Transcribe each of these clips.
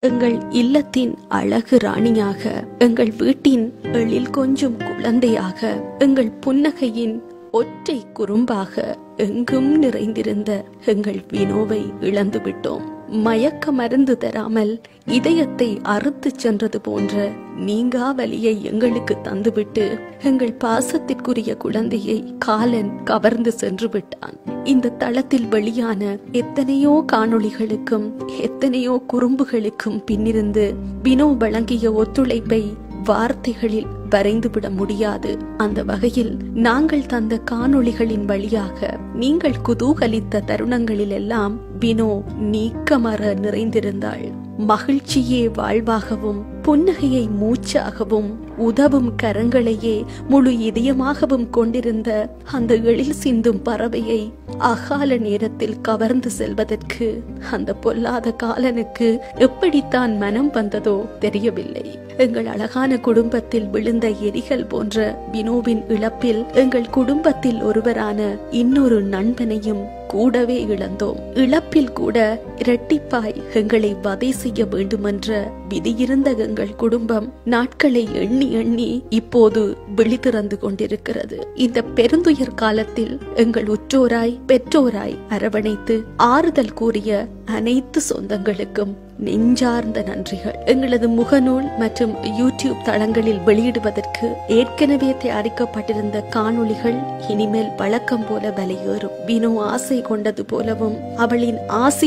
எங்கள் இல்லத்தின் அழகு ராணியாக எங்கள் வீட்டின் எழில் கொஞ்சம் குழந்தையாக எங்கள் புன்னகையின் ஒற்றை குறும்பாக எங்கும் நிறைந்திருந்த எங்கள் வினோவை இழந்து விட்டோம் மயக்க மருந்து தராமல் இதயத்தை அறுத்து சென்றது போன்ற நீங்கா வலியை எங்களுக்கு தந்துவிட்டு எங்கள் பாசத்திற்குரிய குழந்தையை காலன் கவர்ந்து சென்று விட்டான் இந்த தளத்தில் வெளியான எத்தனையோ காணொளிகளுக்கும் எத்தனையோ குறும்புகளுக்கும் பின்னிருந்து வினோ வழங்கிய ஒத்துழைப்பை வார்த்தைகளில் வரைந்துவிட முடியாது அந்த வகையில் நாங்கள் தந்த காணொளிகளின் வழியாக நீங்கள் குதூகலித்த தருணங்களில் எல்லாம் வினோ நீக்கமர நிறைந்திருந்தாள் மகிழ்ச்சியே வாழ்வாகவும் புன்னகையை மூச்சாகவும் உதவும் கரங்களையே முழு இதயமாகவும் கொண்டிருந்த அந்த எழில் சிந்தும் பறவையை அகால நேரத்தில் கவர்ந்து செல்வதற்கு அந்த பொல்லாத காலனுக்கு எப்படித்தான் மனம் வந்ததோ தெரியவில்லை எங்கள் அழகான குடும்பத்தில் விழுந்த எரிகள் போன்ற வினோவின் இழப்பில் எங்கள் குடும்பத்தில் ஒருவரான இன்னொரு நண்பனையும் கூடவே இழந்தோம் இழப்பில் கூட இரட்டிப்பாய் எங்களை வதை செய்ய வேண்டுமென்ற விதியிருந்த எங்கள் குடும்பம் நாட்களை எண்ணி எண்ணி இப்போது விழித்திறந்து கொண்டிருக்கிறது இந்த பெருந்துயர் காலத்தில் எங்கள் உற்றோராய் பெற்றோராய் அரவணைத்து ஆறுதல் கூறிய அனைத்து சொந்தங்களுக்கும் நெஞ்சார்ந்த நன்றிகள் எங்களது முகநூல் மற்றும் யூடியூப் தளங்களில் வெளியிடுவதற்கு ஏற்கனவே தயாரிக்கப்பட்டிருந்த காணொளிகள் இனிமேல் வழக்கம் போல விலையேறும் வினோ ஆசை கொண்டது போலவும் அவளின்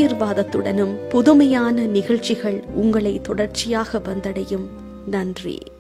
ஆசீர்வாதத்துடனும் புதுமையான நிகழ்ச்சிகள் உங்களை தொடர்ச்சியாக வந்தடையும் நன்றி